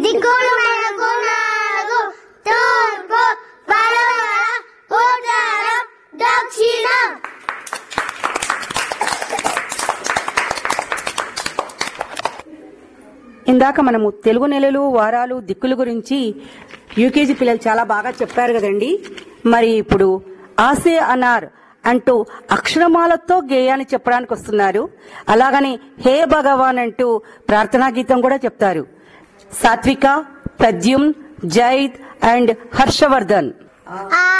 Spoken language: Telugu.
దిక్కులు మనకు నాలుగు తూర్పు పడమర ఉత్తరం దక్షిణం ఇందాక మనము తెలుగు నెలలు వారాలు దిక్కుల గురించి యూకేజీ పిల్లలు చాలా బాగా చెప్పారు కదండి మరి ఇప్పుడు ఆసే అనార్ అంటూ అక్షరమాలతో గేయాన్ని చెప్పడానికి వస్తున్నారు అలాగని హే భగవాన్ అంటూ ప్రార్థనా గీతం కూడా చెప్తారు సాత్విక ప్రద్యుమ్ జైద్ అండ్ హర్షవర్ధన్ ఆ